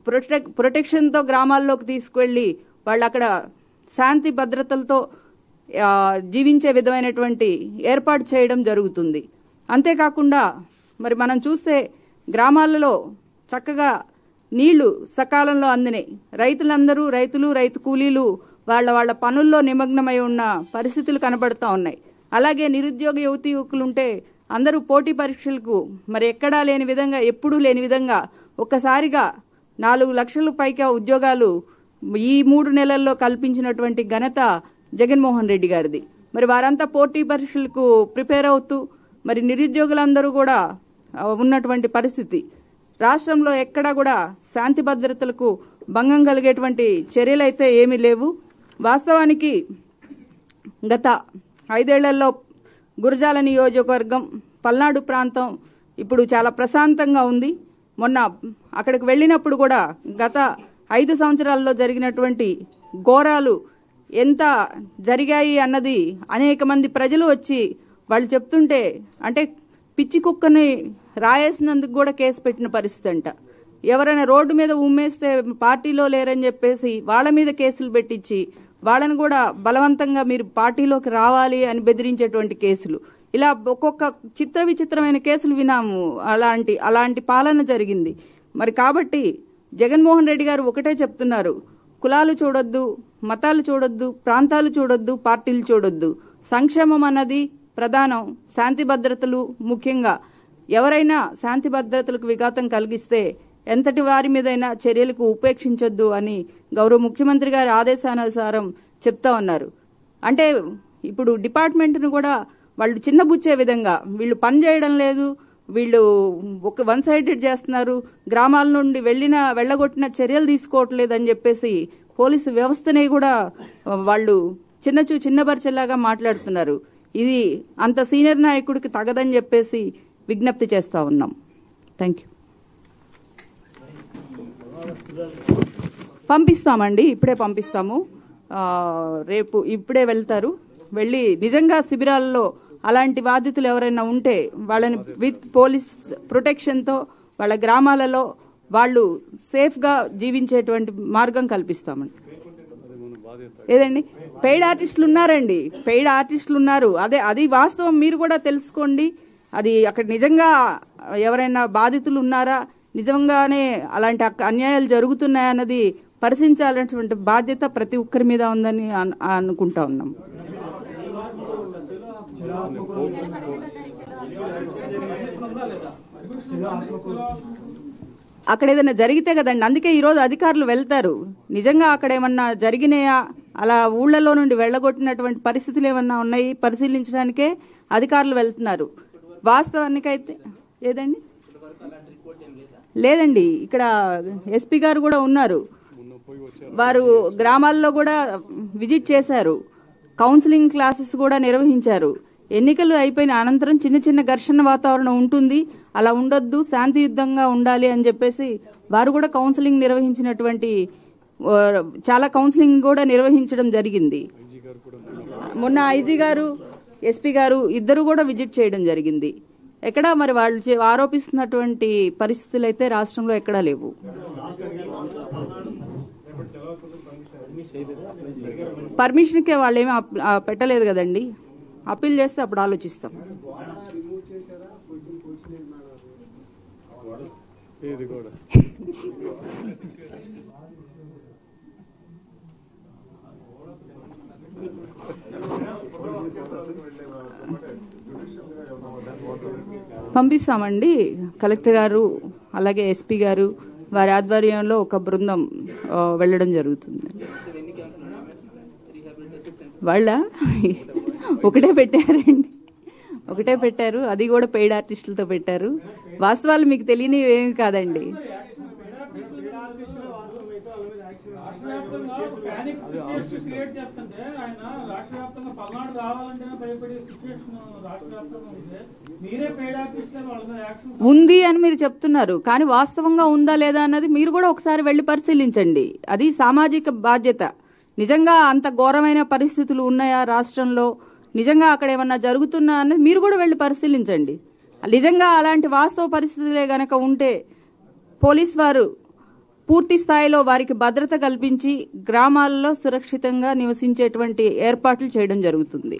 ప్రొటెక్ ప్రొటెక్షన్తో గ్రామాల్లోకి తీసుకువెళ్ళి వాళ్ళు అక్కడ శాంతి భద్రతలతో ఆ, జీవించే విధమైనటువంటి ఏర్పాటు చేయడం జరుగుతుంది అంతేకాకుండా మరి మనం చూస్తే గ్రామాలలో చక్కగా నీళ్లు సకాలంలో అందినాయి రైతులందరూ రైతులు రైతు కూలీలు వాళ్ళ వాళ్ళ పనుల్లో నిమగ్నమై ఉన్న పరిస్థితులు కనబడుతూ ఉన్నాయి అలాగే నిరుద్యోగ యువతి యువకులుంటే అందరూ పోటీ పరీక్షలకు మరి ఎక్కడా లేని విధంగా ఎప్పుడూ లేని విధంగా ఒక్కసారిగా నాలుగు లక్షల పైగా ఉద్యోగాలు ఈ మూడు నెలల్లో కల్పించినటువంటి ఘనత జగన్మోహన్ రెడ్డి గారిది మరి వారంతా పోటీ పరీక్షలకు ప్రిపేర్ అవుతూ మరి నిరుద్యోగులందరూ కూడా ఆ, ఉన్నటువంటి పరిస్థితి రాష్ట్రంలో ఎక్కడా కూడా శాంతి భద్రతలకు భంగం కలిగేటువంటి చర్యలైతే ఏమీ లేవు వాస్తవానికి గత ఐదేళ్లలో గురజాల నియోజకవర్గం పల్నాడు ప్రాంతం ఇప్పుడు చాలా ప్రశాంతంగా ఉంది మొన్న అక్కడికి వెళ్ళినప్పుడు కూడా గత ఐదు సంవత్సరాల్లో జరిగినటువంటి ఘోరాలు ఎంత జరిగాయి అన్నది అనేక మంది ప్రజలు వచ్చి వాళ్ళు చెప్తుంటే అంటే పిచ్చి కుక్కని రాయేసినందుకు కూడా కేసు పెట్టిన పరిస్థితి అంట ఎవరైనా రోడ్డు మీద ఉమ్మేస్తే పార్టీలో లేరని చెప్పేసి వాళ్ళ మీద కేసులు పెట్టించి వాళ్ళని కూడా బలవంతంగా మీరు పార్టీలోకి రావాలి అని బెదిరించేటువంటి కేసులు ఇలా ఒక్కొక్క చిత్ర విచిత్రమైన కేసులు వినాము అలాంటి అలాంటి పాలన జరిగింది మరి కాబట్టి జగన్మోహన్ రెడ్డి గారు ఒకటే చెప్తున్నారు కులాలు చూడొద్దు మతాలు చూడొద్దు ప్రాంతాలు చూడొద్దు పార్టీలు చూడొద్దు సంక్షేమం అన్నది ప్రధానం శాంతి భద్రతలు ముఖ్యంగా ఎవరైనా శాంతి భద్రతలకు విఘాతం కలిగిస్తే ఎంతటి వారి మీదైనా చర్యలకు ఉపేక్షించొద్దు అని గౌరవ ముఖ్యమంత్రి గారి ఆదేశానుసారం చెప్తా ఉన్నారు అంటే ఇప్పుడు డిపార్ట్మెంట్ను కూడా వాళ్ళు చిన్నబుచ్చే విధంగా వీళ్ళు పని చేయడం లేదు వీళ్ళు ఒక వన్ సైడెడ్ చేస్తున్నారు గ్రామాల నుండి వెళ్ళిన వెళ్ళగొట్టిన చర్యలు తీసుకోవట్లేదు అని చెప్పేసి పోలీసు వ్యవస్థనే కూడా వాళ్ళు చిన్నచూ చిన్నబరిచేలాగా మాట్లాడుతున్నారు ఇది అంత సీనియర్ నాయకుడికి తగదని చెప్పేసి విజ్ఞప్తి చేస్తా ఉన్నాం థ్యాంక్ యూ పంపిస్తామండి ఇప్పుడే పంపిస్తాము ఆ, రేపు ఇప్పుడే వెళ్తారు వెళ్ళి నిజంగా శిబిరాల్లో అలాంటి బాధితులు ఎవరైనా ఉంటే వాళ్ళని విత్ పోలీస్ ప్రొటెక్షన్తో వాళ్ళ గ్రామాలలో వాళ్ళు సేఫ్గా జీవించేటువంటి మార్గం కల్పిస్తామండి ఏదండి పెయిడ్ ఆర్టిస్టులు ఉన్నారండి పెయిడ్ ఆర్టిస్టులు ఉన్నారు అదే అది వాస్తవం మీరు కూడా తెలుసుకోండి అది అక్కడ నిజంగా ఎవరైనా బాధితులు ఉన్నారా నిజంగానే అలాంటి అక్క- అన్యాయాలు జరుగుతున్నాయన్నది పరిశీలించాలనేటువంటి బాధ్యత ప్రతి ఒక్కరి మీద ఉందని అన్- అనుకుంటా ఉన్నాం అక్కడ ఏదైనా జరిగితే కదండి అందుకే ఈరోజు అధికారులు వెళ్తారు నిజంగా అక్కడ ఏమన్నా జరిగినాయా అలా ఊళ్ళలో నుండి వెళ్ళగొట్టినటువంటి పరిస్థితులు ఏమన్నా ఉన్నాయి పరిశీలించడానికే అధికారులు వెళ్తున్నారు వాస్తవానికైతే ఏదండి లేదండి ఇక్కడ ఎస్పీ గారు కూడా ఉన్నారు వారు గ్రామాల్లో కూడా విజిట్ చేశారు కౌన్సిలింగ్ క్లాసెస్ కూడా నిర్వహించారు ఎన్నికలు అయిపోయిన అనంతరం చిన్న చిన్న ఘర్షణ వాతావరణం ఉంటుంది అలా ఉండొద్దు శాంతియుతంగా ఉండాలి అని చెప్పేసి వారు కూడా కౌన్సిలింగ్ నిర్వహించినటువంటి ఆ, చాలా కౌన్సిలింగ్ కూడా నిర్వహించడం జరిగింది మొన్న ఐజీ గారు ఎస్పీ గారు ఇద్దరు కూడా విజిట్ చేయడం జరిగింది ఎక్కడా మరి వాళ్ళు చే- ఆరోపిస్తున్నటువంటి పరిస్థితులు అయితే రాష్ట్రంలో ఎక్కడా లేవు పర్మిషన్కే వాళ్ళు ఏమీ అప్- ఆ, పెట్టలేదు కదండి అప్పీల్ చేస్తే అప్పుడు ఆలోచిస్తాం ఇది కూడా పంపిస్తామండి కలెక్టర్ గారు అలాగే ఎస్పీ గారు వారి ఆధ్వర్యంలో ఒక బృందం ఆ, వెళ్ళడం జరుగుతుంది వాళ్ళ ఒకటే పెట్టారండి ఒకటే పెట్టారు అది కూడా పెయిడ్ ఆర్టిస్టులతో పెట్టారు వాస్తవాలు మీకు తెలియనివి ఏమి కాదండి ప్యానిక్ సిచ్యువేషన్ క్రియేట్ చేస్తుంటే ఆయన రాష్ట్ర వ్యాప్తంగా పల్నాడు రావాలంటేనే భయపడే సిచ్యువేషన్ రాష్ట్ర వ్యాప్తంగా ఉంటే మీరే పేడ్ ఆర్టిస్ట్ వాళ్ళ మీద యాక్షన్ ఉంది అని మీరు చెప్తున్నారు కానీ వాస్తవంగా ఉందా లేదా అన్నది మీరు కూడా ఒకసారి వెళ్ళి పరిశీలించండి అది సామాజిక బాధ్యత నిజంగా అంత ఘోరమైన పరిస్థితులు ఉన్నాయా రాష్ట్రంలో నిజంగా అక్కడ ఏమన్నా జరుగుతున్నా అన్నది మీరు కూడా వెళ్ళి పరిశీలించండి నిజంగా అలాంటి వాస్తవ పరిస్థితులే గనక ఉంటే పోలీస్ వారు పూర్తి స్థాయిలో వారికి భద్రత కల్పించి గ్రామాల్లో సురక్షితంగా నివసించేటువంటి ఏర్పాట్లు చేయడం జరుగుతుంది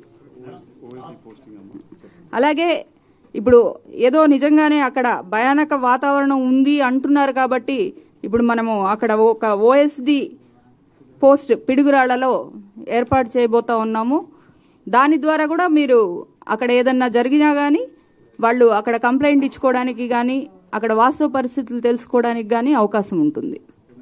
అలాగే ఇప్పుడు ఏదో నిజంగానే అక్కడ భయానక వాతావరణం ఉంది అంటున్నారు కాబట్టి ఇప్పుడు మనము అక్కడ ఒక ఓఎస్డి పోస్ట్ పిడుగురాళ్లలో ఏర్పాటు చేయబోతా ఉన్నాము దాని ద్వారా కూడా మీరు అక్కడ ఏదన్నా జరిగినా కానీ వాళ్ళు అక్కడ కంప్లైంట్ ఇచ్చుకోవడానికి కానీ అక్కడ వాస్తవ పరిస్థితులు తెలుసుకోవడానికి కానీ అవకాశం ఉంటుంది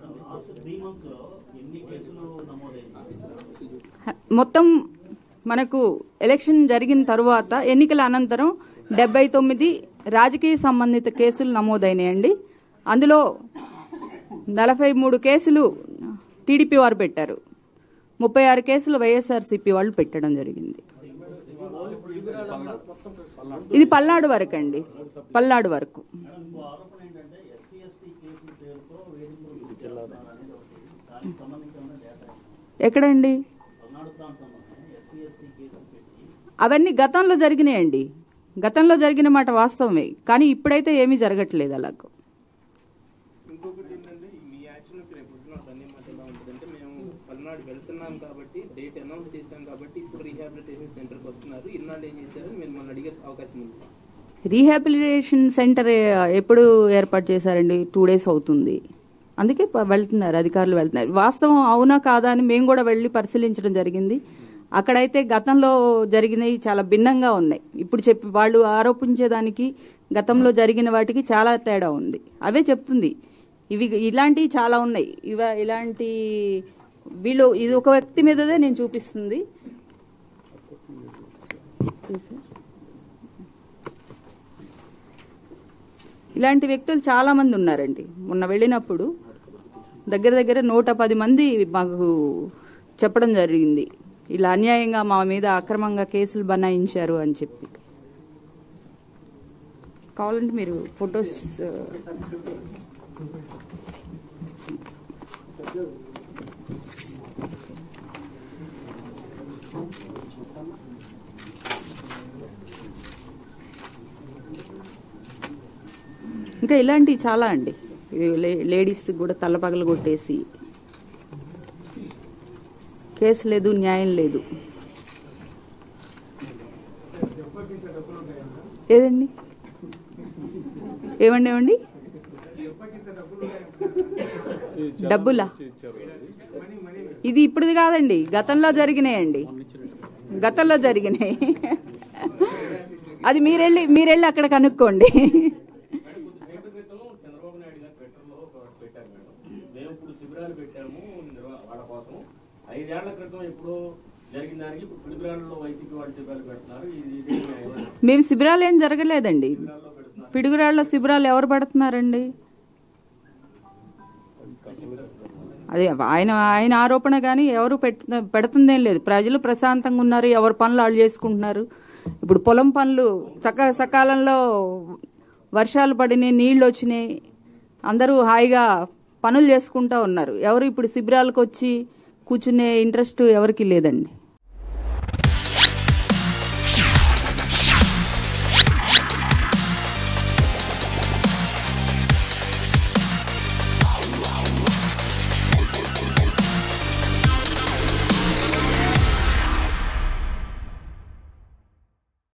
మొత్తం మనకు ఎలక్షన్ జరిగిన తరువాత ఎన్నికల అనంతరం డెబ్బై తొమ్మిది రాజకీయ సంబంధిత కేసులు నమోదైనాయండి అందులో నలభై మూడు కేసులు టీడీపీ వారు పెట్టారు ముప్పై ఆరు కేసులు వైఎస్ఆర్సీపీ వాళ్ళు పెట్టడం జరిగింది ఇది పల్నాడు వరకు అండి పల్నాడు వరకు ఇంకో ఆరోపణ ఏంటంటే ఎస్సీ ఎస్టీ కేసుల పేరుతో వేధింపులు గురవుతున్నారనేది ఒకటి దానికి సంబంధించిన డేటా ఎక్కడండి పల్నాడు ప్రాంతంలోనే ఎస్సీ ఎస్టీ కేసులు పెట్టి అవన్నీ గతంలో జరిగినాయండి గతంలో జరిగిన మాట వాస్తవమే కానీ ఇప్పుడైతే ఏమీ జరగట్లేదు అలాగ ఇంకొకటి ఏంటంటే మీ యాక్షన్ రేపు పొద్దున దాన్ని మాట ఎలా ఉంటుందంటే మేము పల్నాడు వెళ్తున్నాం కాబట్టి డేట్ అనౌన్స్ చేశాం కాబట్టి ఇప్పుడు రీహాబిలిటేషన్ సెంటర్కి వస్తున్నారు ఇన్నాళ్ళు ఏం చేశారు మేము మనం అడిగే అవకాశం ఉంది రీహాబిలిటేషన్ సెంటర్ ఏ- ఎప్పుడు ఏర్పాటు చేశారండి టూ డేస్ అవుతుంది అందుకే ప- వెళ్తున్నారు అధికారులు వెళ్తున్నారు వాస్తవం అవునా కాదా అని మేము కూడా వెళ్ళి పరిశీలించడం జరిగింది అక్కడైతే గతంలో జరిగినవి చాలా భిన్నంగా ఉన్నాయి ఇప్పుడు చెప్పి వాళ్ళు ఆరోపించేదానికి గతంలో జరిగిన వాటికి చాలా తేడా ఉంది అవే చెప్తుంది ఇవి ఇలాంటివి చాలా ఉన్నాయి ఇవ ఇలాంటి వీళ్ళు ఇది ఒక వ్యక్తి మీదదే నేను చూపిస్తుంది ఇలాంటి వ్యక్తులు చాలా మంది ఉన్నారండి మొన్న వెళ్ళినప్పుడు దగ్గర దగ్గర నూట పది మంది మాకు చెప్పడం జరిగింది ఇలా అన్యాయంగా మా మీద అక్రమంగా కేసులు బనాయించారు అని చెప్పి కావాలంటే మీరు ఫొటోస్ ఇంకా ఇలాంటివి చాలా అండి లేడీస్ కూడా తలపగలు కొట్టేసి కేసు లేదు న్యాయం లేదు ఏదండి ఏమండి ఏమండి డబ్బులా ఇది ఇప్పుడుది కాదండి గతంలో జరిగినాయండి గతంలో జరిగినాయి అది మీరెళ్ళి మీరెళ్ళి అక్కడ కనుక్కోండి కొద్దిసేపటి క్రితం చంద్రబాబు నాయుడు గారు ట్విట్టర్లో ఒక పెట్టారు మేడం మేము ఇప్పుడు శిబిరాలు పెట్టాము నిర్వా- వాళ్ళ కోసం ఐదేళ్ల క్రితం ఎప్పుడో జరిగిన దానికి ఇప్పుడు పిడుగురాళ్ళలో వైసీపీ వాళ్ళు శిబిరాలు పెడుతున్నారు ఇది ఇది న్యాయమా? మేము శిబిరాలు ఏం జరగలేదండి శిబిరాల్లో పెడుతున్నారు పిడుగురాళ్ళ శిబిరాలు ఎవరు పెడుతున్నారండి అది ఆయన ఆయన ఆరోపణ కానీ ఎవరు పెట్ట పెడుతుందేం లేదు ప్రజలు ప్రశాంతంగా ఉన్నారు ఎవరు పనులు వాళ్ళు చేసుకుంటున్నారు ఇప్పుడు పొలం పనులు సక సకాలంలో వర్షాలు పడినాయి నీళ్లు వచ్చినాయి అందరూ హాయిగా పనులు చేసుకుంటా ఉన్నారు ఎవరు ఇప్పుడు శిబిరాలకు వచ్చి కూర్చునే ఇంట్రెస్ట్ ఎవరికి లేదండి